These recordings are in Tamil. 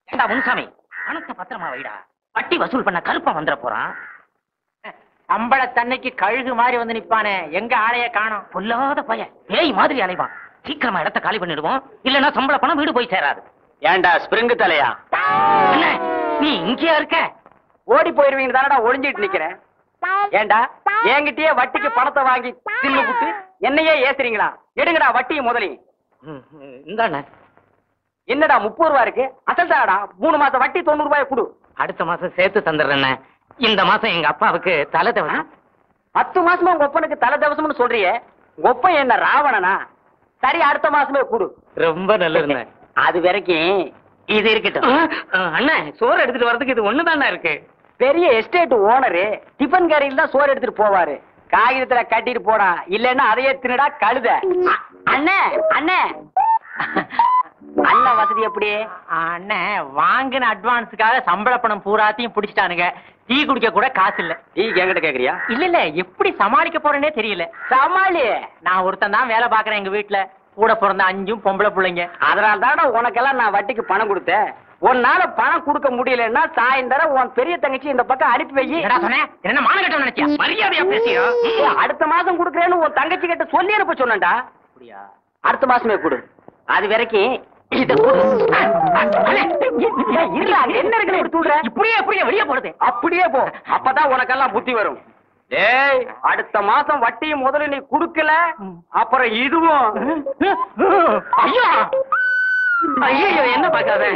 ஏண்டா முன்சாமி பணத்தை பத்திரமா வைடா வட்டி வசூல் பண்ண கருப்பா வந்துட போறான் அம்பள தன்னைக்கு கழுகு மாதிரி வந்து நிப்பானே எங்க ஆளைய காணோம் பொல்லாத பையன் பேய் மாதிரி அலைவான் சீக்கிரமா இடத்த காலி பண்ணிடுவோம் இல்லன்னா சம்பள பணம் வீடு போய் சேராது ஏன்டா ஸ்பிரிங்கு தலையா என்ன நீ இங்கேயா இருக்க ஓடி போயிருவீங்க தானடா ஒளிஞ்சிட்டு நிக்கிறேன் ஏன்டா என்கிட்டயே வட்டிக்கு பணத்தை வாங்கி தின்னு புட்டு என்னையே ஏசுறீங்களா எடுங்கடா வட்டி முதலையும் ம், ம், இந்தாண்ணே என்னடா முப்பது ரூபா இருக்கு அசல் தானடா மூணு மாசம் வட்டி தொண்ணூறு ரூபாய் கொடு அடுத்த மாசம் சேர்த்து தந்துடுறேண்ணே இந்த மாசம் எங்க அப்பாவுக்கு தலை தவறு பத்து மாசமா உங்க ஒப்பனுக்கு தலை தவசம்னு சொல்றியே உங்க ஒப்பன் என்ன ராவணனா சரி அடுத்த மாசமே கொடு ரொம்ப நல்லதுண்ணே அது வரைக்கும் இது இருக்கட்டும் அண்ணே சோறு எடுத்துட்டு வரதுக்கு இது ஒண்ணுதானே இருக்கு பெரிய எஸ்டேட் ஓனரு டிஃபன் கரையில் தான் சோறு எடுத்துட்டு போவாரு காகிதத்துல கட்டிட்டு போடா இல்லன்னா அதையே தின்னுடா கழுத அ- அண்ணே அண்ணே அண்ணன் வசதி எப்படி அண்ணே வாங்கின அட்வான்ஸுக்காக சம்பள பணம் பூராத்தையும் புடிச்சிட்டானுங்க டீ குடிக்க கூட காசு இல்ல நீ என்கிட்ட கேக்குறியா இல்ல இல்ல எப்படி சமாளிக்க போறேனே தெரியல சமாளி நான் ஒருத்தன் தான் வேலை பாக்குறேன் எங்க வீட்டுல கூட பிறந்த அஞ்சும் பொம்பளை பிள்ளைங்க அதனால தானே உனக்கெல்லாம் நான் வட்டிக்கு பணம் கொடுத்தேன் உன்னால பணம் கொடுக்க முடியலன்னா சாயந்தரம் உன் பெரிய தங்கச்சி இந்த பக்கம் அனுப்பி வை என்னடா சொன்னேன் என்ன மானகட்டம் நினைச்சியா மரியாதையா பேசியா அடுத்த மாசம் கொடுக்குறேன்னு உன் தங்கச்சி கிட்ட சொல்லி அனுப்ப சொன்னேன்டா அப்படியா அடுத்த மாசமே கொடு அது வரைக்கும் இத கொடு அண்ணே, ஏய், இருடா, அங்க என்ன இருக்குன்னு இப்படி தூடுற? இப்படியே இப்படியே வெளியே போறது அப்படியே போ அப்பதான் உனக்கெல்லாம் புத்தி வரும் டேய் அடுத்த மாசம் வட்டியும் முதல்ல நீ குடுக்கல அப்புறம் இதுவும் ஐயோ ஐயோ என்ன பாக்காத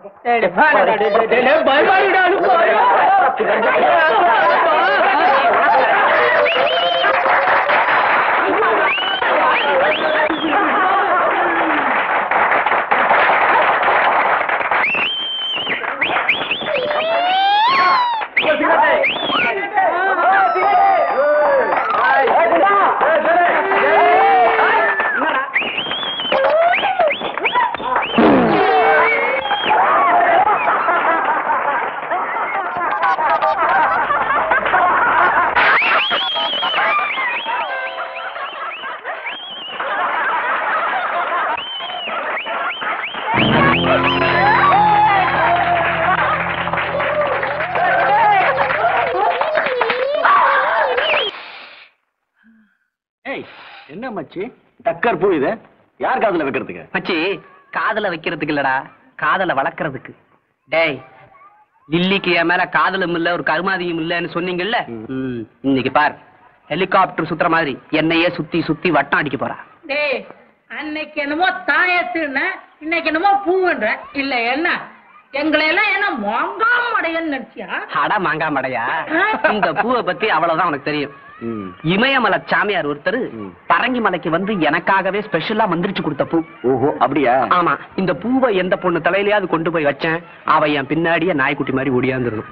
ஏய் என்ன மச்சி டக்கர் பூ இது யார் காதுல வைக்கிறதுக்கு மச்சி காதல வைக்கிறதுக்கு இல்லடா காதல வளர்க்கறதுக்கு டேய் லில்லிக்கு என் மேல காதலும் இல்ல ஒரு கருமாதியும் இல்லன்னு சொன்னீங்கல்ல ம், இன்னைக்கு பார் ஹெலிகாப்டர் சுத்துற மாதிரி என்னையே சுத்தி சுத்தி வட்டம் அடிக்க போறா டேய் அன்னைக்கு என்னமோ தாயத்துன இன்னைக்கு என்னமோ பூவுன்ற இல்ல என்ன எங்களை எல்லாம் என்ன மாங்காமடையன்னு நினைச்சியா அட மாங்கா மடையா இந்த பூவை பத்தி அவ்வளவுதான் உனக்கு தெரியும் இமயமலை சாமியார் ஒருத்தர் பரங்கி மலைக்கு வந்து எனக்காகவே ஸ்பெஷலா மந்திரிச்சு கொடுத்த பூ ஓஹோ அப்படியா ஆமா இந்த பூவை எந்த பொண்ணு தலையிலயாவது கொண்டு போய் வச்சேன் அவ என் பின்னாடியே நாய்க்குட்டி மாதிரி ஓடியாந்துருணும்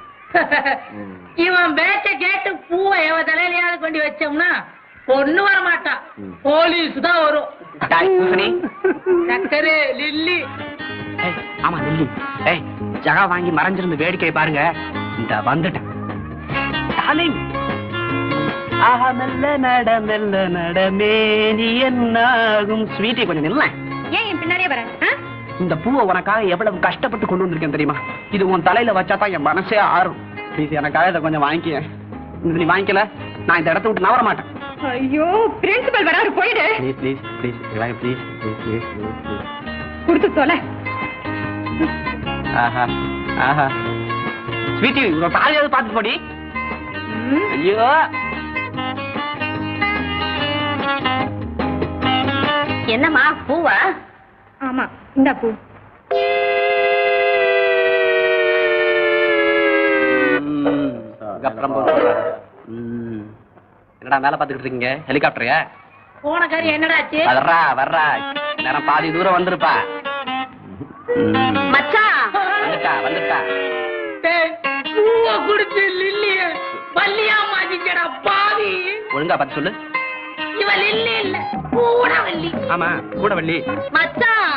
இவன் பேச்ச கேட்டு பூவை எவ தலையிலயாவது கொண்டு வச்சோம்னா பொண்ணு வர மாட்டான் போலீஸ் தான் வரும் டாய், பூசணி. சக்கரு லில்லி ஏய், ஆமா நெல்லி ஏய் ஜகா வாங்கி மறைஞ்சிருந்து வேடிக்கை பாருங்க இந்த வந்துட்டேன் டார்லிங் ஆஹா மெல்ல நட மெல்ல நடமே நீ என்னாகும் ஸ்வீட்டி கொஞ்சம் நில்ல ஏன் என் பின்னாடியே வரேன் இந்த பூவை உனக்காக எவ்வளவு கஷ்டப்பட்டு கொண்டு வந்திருக்கேன் தெரியுமா இது உன் தலையில வச்சா தான் என் மனசே ஆறும் ப்ளீஸ் எனக்காக இதை கொஞ்சம் வாங்கிக்க இது நீ வாங்கிக்கல நான் இந்த இடத்த விட்டு நவர மாட்டேன் ஐயோ பிரின்சிபல் வராரு போயிடு please please please please please please please கொடுத்து தொலை ஆஹா ஆஹா ஸ்வீட்டி உங்க பாதியாவது பார்த்து போடி ஐயோ என்னம்மா பூவா ஆமா இந்த பூ ம், அப்புறம் போட்டு ம். என்னடா மேல பாத்துக்கிட்டு இருக்கீங்க ஹெலிகாப்டரையா போன காரியம் என்னடாச்சு வர்றா வர்றா நேரம் பாதி தூரம் வந்திருப்பா ம். மச்சான் வந்துட்டா வந்துட்டா பூவை குடிச்சு லில்லிய பள்ளியா மாத்திக்கடா பாவி ஒழுங்கா பார்த்து சொல்லு இவ லில்லி இல்ல பூடா வள்ளி ஆமா கூட வள்ளி மச்சான்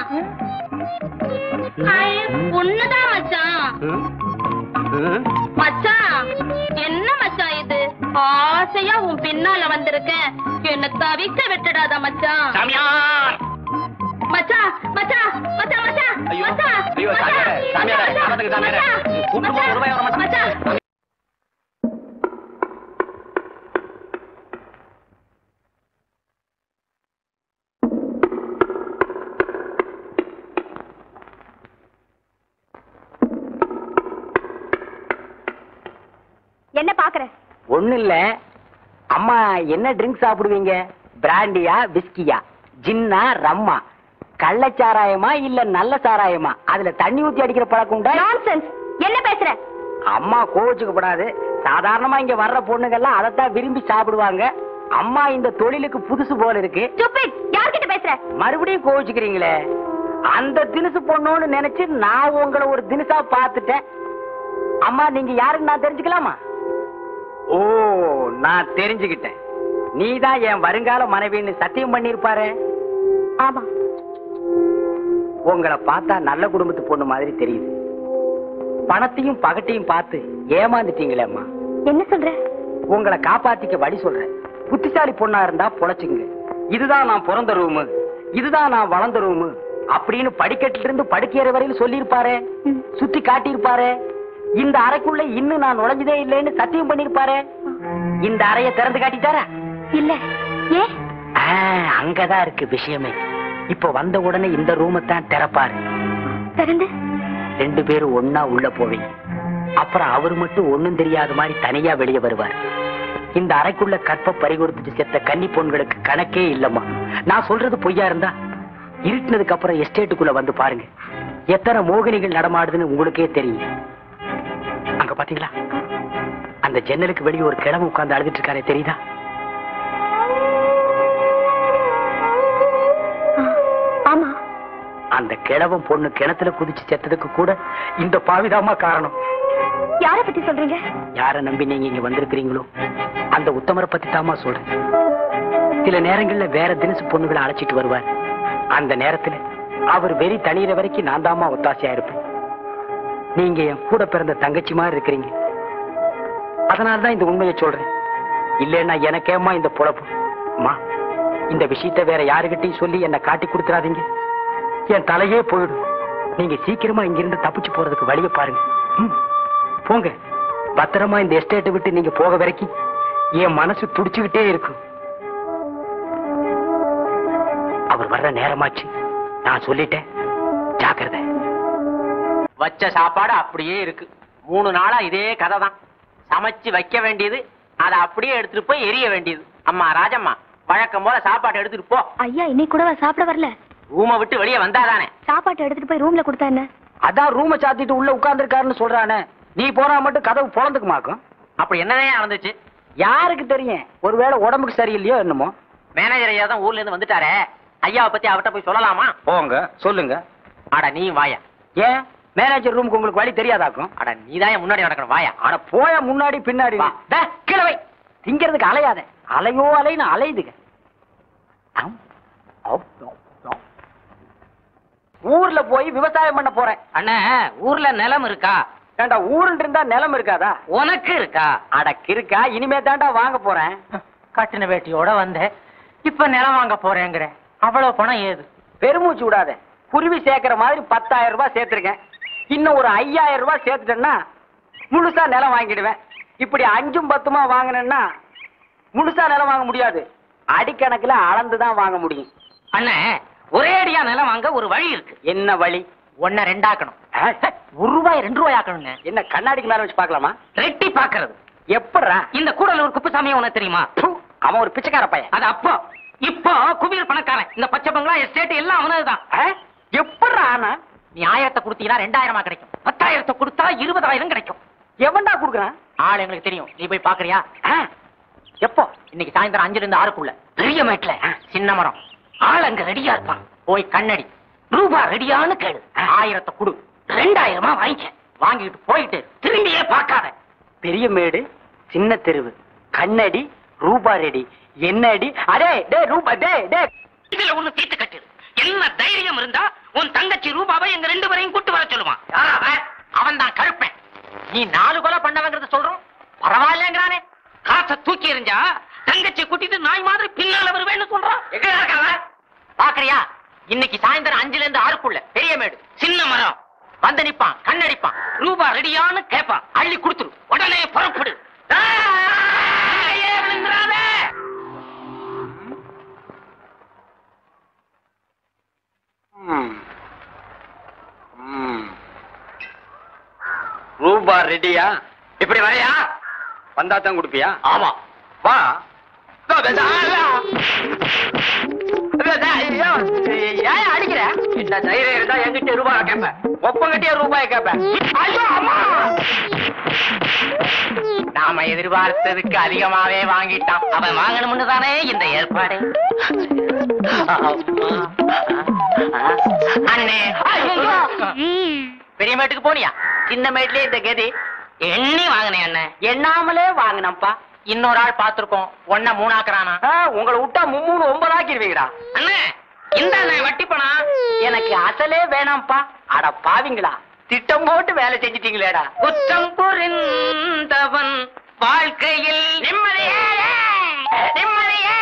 பொண்ணுதான் மச்சான் ம். ம். மச்சான் என்ன மச்சான் இது ஆசையா உன் பின்னால வந்திருக்கேன் என்ன தவிக்க விட்டுடாத மச்சான் சாமியார் மச்சான் மச்சான் மச்சான் மச்சான் ஐயோ, மச்சான் ஐயோ, சாமியாரே, சாமியாரே, காலத்துக்கு சாமியாரே. கூப்பிட்டு போக ஒரு ரூபாய் வர மாட்டான். மச்சான் என்ன பாக்குற ஒண்ணு இல்ல அம்மா என்ன ட்ரிங்க் சாப்பிடுவீங்க பிராண்டியா விஸ்கியா ஜின்னா ரம்மா கள்ளச்சாராயமா இல்ல நல்ல சாராயமா அதுல தண்ணி ஊத்தி அடிக்கிற பழக்கம் உண்டா நான்சென்ஸ் என்ன பேசுற அம்மா கோவிச்சுக்கப்படாது சாதாரணமா இங்க வர்ற பொண்ணுங்கெல்லாம் அதைத்தான் விரும்பி சாப்பிடுவாங்க அம்மா இந்த தொழிலுக்கு புதுசு போல இருக்கு ஸ்டூபிட் யார்கிட்ட பேசுற மறுபடியும் கோவிச்சுக்கிறீங்களே அந்த தினுசு பொண்ணோன்னு நினைச்சு நான் உங்களை ஒரு தினுசா பார்த்துட்டேன் அம்மா நீங்க யாருன்னு நான் தெரிஞ்சுக்கலாமா ஓ நான் தெரிஞ்சுக்கிட்டேன் நீதான் என் வருங்கால மனைவின்னு சத்தியம் பண்ணிருப்பாரு ஆமா உங்களை பார்த்தா நல்ல குடும்பத்து பொண்ணு மாதிரி தெரியுது பணத்தையும் பகட்டையும் பார்த்து ஏமாந்துட்டீங்களேம்மா என்ன சொல்ற உங்களை காப்பாத்திக்க வழி சொல்றேன் புத்திசாலி பொண்ணா இருந்தா பொழைச்சுங்க இதுதான் நான் பிறந்த ரூமு இதுதான் நான் வளர்ந்த ரூமு அப்படின்னு படிக்கட்டுல இருந்து படுக்கையற வரையில் சொல்லியிருப்பாரே ம். சுத்தி காட்டியிருப்பாரே இந்த அறைக்குள்ள இன்னும் நான் நுழைஞ்சதே இல்லைன்னு சத்தியம் பண்ணிருப்பாரே இந்த அறைய திறந்து காட்டிட்டாரா இல்ல ஏ ஆ, அங்கதான் இருக்கு விஷயமே இப்ப வந்த உடனே இந்த ரூமை தான் திறப்பாரு திறந்து ரெண்டு பேரும் ஒன்னா உள்ள போவீங்க அப்புறம் அவர் மட்டும் ஒண்ணும் தெரியாத மாதிரி தனியா வெளியே வருவார் இந்த அறைக்குள்ள கற்ப பறி கொடுத்துட்டு செத்த கன்னி பொண்களுக்கு கணக்கே இல்லம்மா நான் சொல்றது பொய்யா இருந்தா இருட்டுனதுக்கு அப்புறம் எஸ்டேட்டுக்குள்ள வந்து பாருங்க எத்தனை மோகினிகள் நடமாடுதுன்னு உங்களுக்கே தெரியும் அங்க பாத்தீங்களா அந்த ஜன்னலுக்கு வெளியே ஒரு கிழமை உட்கார்ந்து அழுதுட்டு இருக்காரே தெரியுதா ஆ, ஆமா அந்த கிழவன் பொண்ணு கிணத்துல குதிச்சு செத்ததுக்கு கூட இந்த பாவிதாம்மா காரணம் யார பத்தி சொல்றீங்க யார நம்பி நீங்க இங்க வந்திருக்கிறீங்களோ அந்த உத்தமரை பத்தி தாமா சொல்றேன் சில நேரங்கள்ல வேற தினசு பொண்ணுகளை அழைச்சிட்டு வருவார் அந்த நேரத்துல அவர் வெறி தனியிற வரைக்கும் நான் தாமா ஒத்தாசையா இருப்பேன் நீங்க என் கூட பிறந்த தங்கச்சி மாதிரி இருக்கிறீங்க அதனாலதான் இந்த உண்மையை சொல்றேன் இல்லைன்னா எனக்கேம்மா இந்த பொழப்பு அம்மா இந்த விஷயத்த வேற யாருகிட்டயும் சொல்லி என்ன காட்டி கொடுத்துறாதீங்க என் தலையே போயிடும் நீங்க சீக்கிரமா இங்கிருந்து தப்பிச்சு போறதுக்கு வழியை பாருங்க ம், போங்க பத்திரமா இந்த எஸ்டேட்டை விட்டு நீங்க போக வரைக்கும் என் மனசு துடிச்சுக்கிட்டே இருக்கும் அவர் வர்ற நேரமாச்சு நான் சொல்லிட்டேன் ஜாக்கிரதை வச்ச சாப்பாடு அப்படியே இருக்கு மூணு நாளா இதே கதை தான் சமைச்சு வைக்க வேண்டியது அதை அப்படியே எடுத்துட்டு போய் எரிய வேண்டியது அம்மா ராஜம்மா வழக்கம் போல சாப்பாடு எடுத்துட்டு போ ஐயா இன்னைக்கு கூடவா சாப்பிட வரல ரூமை விட்டு வெளியே வந்தாதானே சாப்பாட்டை எடுத்துட்டு போய் ரூம்ல கொடுத்தா என்ன அதான் ரூமை சாத்திட்டு உள்ள உட்கார்ந்துருக்காருன்னு சொல்றானே நீ போனா மட்டும் கதவு பொழந்துக்குமாக்கும் அப்படி என்னதான் நடந்துச்சு யாருக்கு தெரியும் ஒருவேளை உடம்புக்கு சரியில்லையோ என்னமோ மேனேஜர் ஐயா தான் ஊர்ல இருந்து வந்துட்டாரே ஐயாவை பத்தி அவர்ட்ட போய் சொல்லலாமா போங்க சொல்லுங்க அட நீ வாயா ஏன் மேனேஜர் ரூமுக்கு உங்களுக்கு வழி தெரியாதாக்கும் அட நீதான் முன்னாடி நடக்கணும் வாயா அட போய முன்னாடி பின்னாடி வா. டே, கீழே வை திங்கிறதுக்கு அலையாத அலையோ அலைன்னு அலையுதுங்க ஆம். ஆம், ஆம், ஆம். ஊர்ல போய் விவசாயம் பண்ண போறேன் அண்ணா ஊர்ல நிலம் இருக்கா ஏண்டா ஊருன்னு இருந்தா நிலம் இருக்காதா உனக்கு இருக்கா அட கிறுக்கா இனிமே தாண்டா வாங்க போறேன் கட்டின வேட்டியோட வந்த இப்ப நிலம் வாங்க போறேங்கிற அவ்வளவு பணம் ஏது பெருமூச்சு விடாத குருவி சேர்க்கிற மாதிரி பத்தாயிரம் ரூபாய் சேர்த்திருக்கேன் இன்னும் ஒரு ஐயாயிரம் ரூபாய் சேர்த்துட்டேன்னா முழுசா நிலம் வாங்கிடுவேன் இப்படி அஞ்சும் பத்துமா வாங்கினேன்னா முழுசா நிலம் வாங்க முடியாது அடிக்கணக்குல அளந்து தான் வாங்க முடியும் அண்ணே ஒரே அடியா நிலம் வாங்க ஒரு வழி இருக்கு என்ன வழி ஒன்ன ரெண்டாக்கணும் ஆ? ஒரு ரூபாய் ரெண்டு ரூபாய் ஆக்கணுங்க என்ன கண்ணாடிக்கு மேல வச்சு பார்க்கலாமா ரெட்டி பாக்குறது எப்படா இந்த கூடலூர் குப்புசாமி உனக்கு தெரியுமா ப்பு, அவன் ஒரு பிச்சைக்கார பையன் அது அப்போ இப்போ குபீர் பணக்காரன் இந்த பச்சை பங்களா எஸ்டேட் எல்லாம் அவனதுதான் ஆ? எப்படிடா ஆனா நீ ஆயிரத்தை கொடுத்தீங்கன்னா ரெண்டாயிரமா கிடைக்கும் பத்தாயிரத்தை கொடுத்தா இருபதாயிரம் கிடைக்கும் எவன்டா குடுக்குறான் ஆள் எங்களுக்கு தெரியும் நீ போய் பாக்குறியா ஆ? எப்போ இன்னைக்கு சாயந்தரம் அஞ்சுல இருந்து ஆறுக்குள்ள பெரிய மேட்ல சின்ன மரம் ஆள் அங்க ரெடியா இருப்பான் போய் கண்ணடி ரூபா ரெடியான்னு கேளு ஆயிரத்தை கொடு ரெண்டாயிரமா வாங்கிக்க வாங்கிட்டு போயிட்டு திரும்பியே பார்க்காத பெரிய மேடு சின்ன தெருவு கண்ணடி ரூபா ரெடி என்னடி அடே டே ரூபா டே டே இதுல ஒண்ணு தீர்த்து கட்டு என்ன தைரியம் இருந்தா உன் தங்கச்சி ரூபாவை எங்க ரெண்டு பேரையும் கூட்டு வர சொல்லுவான் அவன் தான் கருப்பேன் நீ நாலு கொலை பண்ணவங்கிறத சொல்றோம் பரவாயில்லங்கிறானே காசை தூக்கி எறிஞ்சா தங்கச்சி கூட்டிட்டு நாய் மாதிரி பின்னால வருவேன்னு சொல்றான் எங்க இருக்காங்க பாக்குறியா இன்னைக்கு சாயந்தரம் அஞ்சுல இருந்து ஆறுக்குள்ள பெரிய மேடு சின்ன மரம் வந்து நிப்பான் கண்ணடிப்பான் ரூபா ரெடியான்னு கேட்பான் அள்ளி கொடுத்துரு உடனே புறப்படு ஏய், விழுந்துறாதே. ரூபா ரெடியா இப்படி வரையா வந்தா தான் கொடுப்பியா ஆமா வா ஏன் அடிக்கிற என்ன தைரியம் இருந்தா என்கிட்ட ரூபாய் கேட்பேன் ஒப்பங்கிட்டே ரூபாய் கேட்பேன் ஐயோ அம்மா நாம எதிர்பார்த்ததுக்கு அதிகமாவே வாங்கிட்டான் அவன் வாங்கணும்னு தானே இந்த ஏற்பாடு அண்ணே ஐயையோ. பெரிய மேட்டுக்கு போனியா சின்ன மேட்லயே இந்த கதி எண்ணி வாங்கினேன் அண்ணன் எண்ணாமலே வாங்கினப்பா இன்னொரு ஆள் பாத்துருக்கோம் ஒன்ன மூணாக்குறானா உங்களை விட்டா மும்மூணு ஒன்பது ஆக்கிடுவீங்கடா அண்ணே இந்த அண்ணன் வட்டி பணம் எனக்கு அசலே வேணாம்ப்பா அட பாவிங்களா திட்டம் போட்டு வேலை செஞ்சிட்டீங்களேடா குற்றம் புரிந்தவன் வாழ்க்கையில் நிம்மதியே நிம்மதியே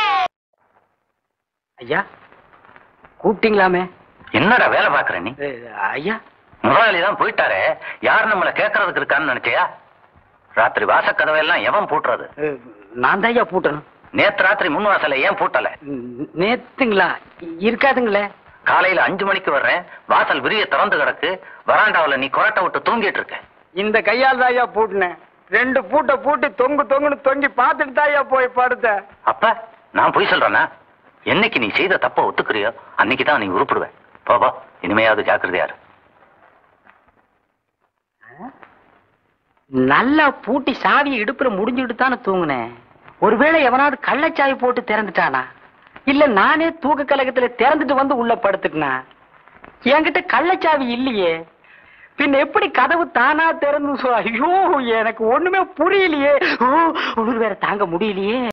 ஐயா கூப்பிட்டீங்களாமே என்னடா வேலை பாக்குற நீ ஐயா முதலாளி தான் போயிட்டாரே யார் நம்மள கேட்கறதுக்கு இருக்கான்னு நினைச்சியா ராத்திரி வாசக்கதவையெல்லாம் எவன் பூட்டுறது நான் தான் ஐயா பூட்டணும் நேத்து ராத்திரி முன் வாசலை ஏன் பூட்டல நேத்துங்களா இருக்காதுங்களே காலையில அஞ்சு மணிக்கு வர்றேன் வாசல் விரிய திறந்து கிடக்கு வராண்டாவுல நீ கொரட்டை விட்டு தூங்கிட்டு இருக்க இந்த கையால் தான் ஐயா பூட்டினேன் ரெண்டு பூட்டை பூட்டி தொங்கு தொங்குன்னு தொங்கி பார்த்துட்டு தான் ஐயா போய் படுத்தேன் அப்ப நான் பொய் சொல்றேனா என்னைக்கு நீ செய்த தப்ப ஒத்துக்கிறியோ அன்னைக்கு தான் நீ உருப்பிடுவ போ போ இனிமையாவது ஜாக்கிரதையா இரு நல்லா பூட்டி சாவியை இடுப்புல முடிஞ்சுட்டு தானே தூங்குனேன் ஒருவேளை எவனாவது கள்ளச்சாவி போட்டு திறந்துட்டானா இல்ல நானே தூக்க கலகத்துல திறந்துட்டு வந்து உள்ள படுத்துட்டனா என்கிட்ட கள்ளச்சாவி இல்லையே பின்ன எப்படி கதவு தானா திறந்து சொ- ஐயோ எனக்கு ஒண்ணுமே புரியலையே ஓ, உயிர் வேற தாங்க முடியலையே